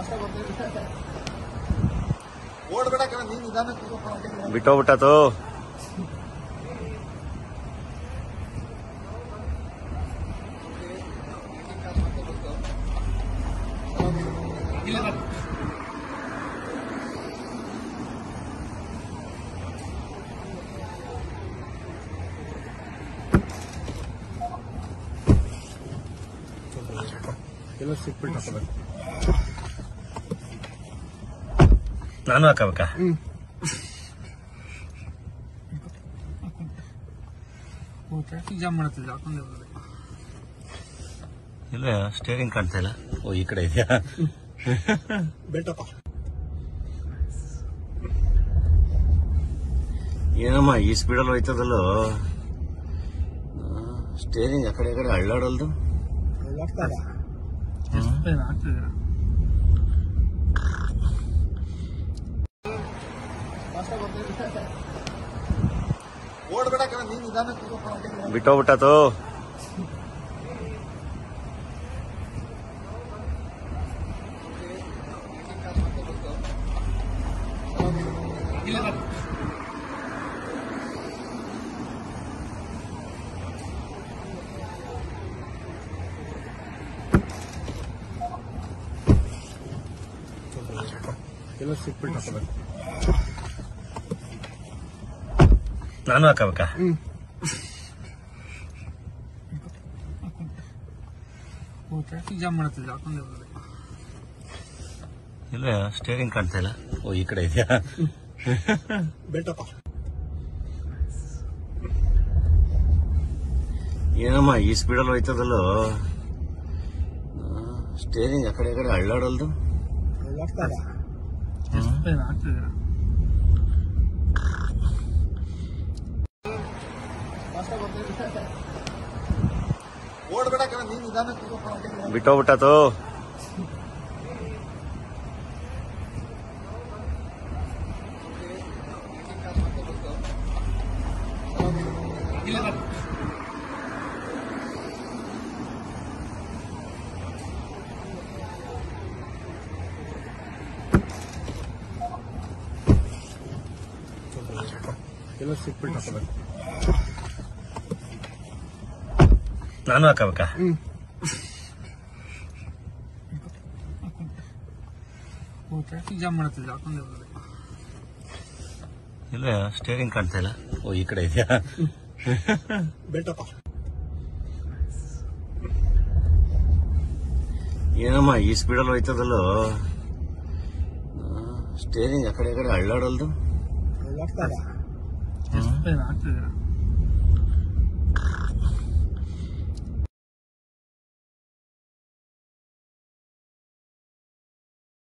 ಓಡ್ಬೇಡ ಕಣ ನೀನ್ ನಿಧಾನ ಬಿಟ್ಟೋಗ್ಬಿಟ್ಟತು ಎಲ್ಲ ಸಿಕ್ಬಿಟ್ಟು ಹಾಕೋಬೇಕು ನಾನು ಹಾಕಬೇಕಾ ಟ್ರಾಫಿಕ್ ಜಾಮ್ ಮಾಡುತ್ತಿಲ್ಲ ಹಾಕೊಂಡೆ ಬರೋದು ಇಲ್ಲ ಸ್ಟೇರಿಂಗ್ ಕಾಣ್ತಾ ಇಲ್ಲ ಓ ಈ ಕಡೆ ಇದೆಯಾ ಬೆಟ್ಟಪ್ಪ ಏನಮ್ಮ ಈ ಸ್ಪೀಡಲ್ಲಿ ಹೋಯ್ತದಲ್ಲೋ ಸ್ಟೇರಿಂಗ್ ಆ ಕಡೆ ಈ ಕಡೆ ಅಳ್ಳಾಡಲ್ದು ಎಷ್ಟು ಬೇಗ ಆಗ್ತಿದ್ದೀರಾ ಓಡ್ಬೇಡ ಕಣ ನೀನ್ ನಿಧಾನ ಬಿಟ್ಟೋಗ್ಬಿಟ್ಟತು ಎಲ್ಲ ಸಿಕ್ಬಿಟ್ಟು ಹಾಕೋಬೇಕು ನಾನು ಹಾಕಬೇಕಾ ಟ್ರಾಫಿಕ್ ಜಾಮ್ ಮಾಡುತ್ತಿಲ್ಲ ಹಾಕೊಂಡೆ ಬರೋದು ಇಲ್ಲ ಸ್ಟೇರಿಂಗ್ ಕಾಣ್ತಾ ಇಲ್ಲ ಓ ಈ ಕಡೆ ಇದೆಯಾ ಬೆಟ್ಟಪ್ಪ ಏನಮ್ಮ ಈ ಸ್ಪೀಡಲ್ಲಿ ಹೋಯ್ತದಲ್ಲೋ ಸ್ಟೇರಿಂಗ್ ಆ ಕಡೆ ಈ ಕಡೆ ಅಳ್ಳಾಡಲ್ದು ಎಷ್ಟು ಬೇಗ ಆಗ್ತಿದ್ದೀರಾ ಓಡ್ಬೇಡ ಕಣ ನೀನ್ ನಿಧಾನ ಬಿಟ್ಟೋಗ್ಬಿಟ್ಟತು ಎಲ್ಲ ಸಿಕ್ಬಿಟ್ಟು ಹಾಕೋಬೇಕು ನಾನು ಹಾಕಬೇಕಾ ಟ್ರಾಫಿಕ್ ಜಾಮ್ ಮಾಡುತ್ತಿಲ್ಲ ಹಾಕೊಂಡೆ ಬರೋದು ಇಲ್ಲ ಸ್ಟೇರಿಂಗ್ ಕಾಣ್ತಾ ಇಲ್ಲ ಓ ಈ ಕಡೆ ಇದೆಯಾ ಬೆಟ್ಟಪ್ಪ ಏನಮ್ಮ ಈ ಸ್ಪೀಡಲ್ಲಿ ಹೋಯ್ತದಲ್ಲೋ ಸ್ಟೇರಿಂಗ್ ಆ ಕಡೆ ಈ ಕಡೆ ಅಳ್ಳಾಡಲ್ದು ಎಷ್ಟು ಬೇಗ ಆಗ್ತಿದ್ದೀರಾ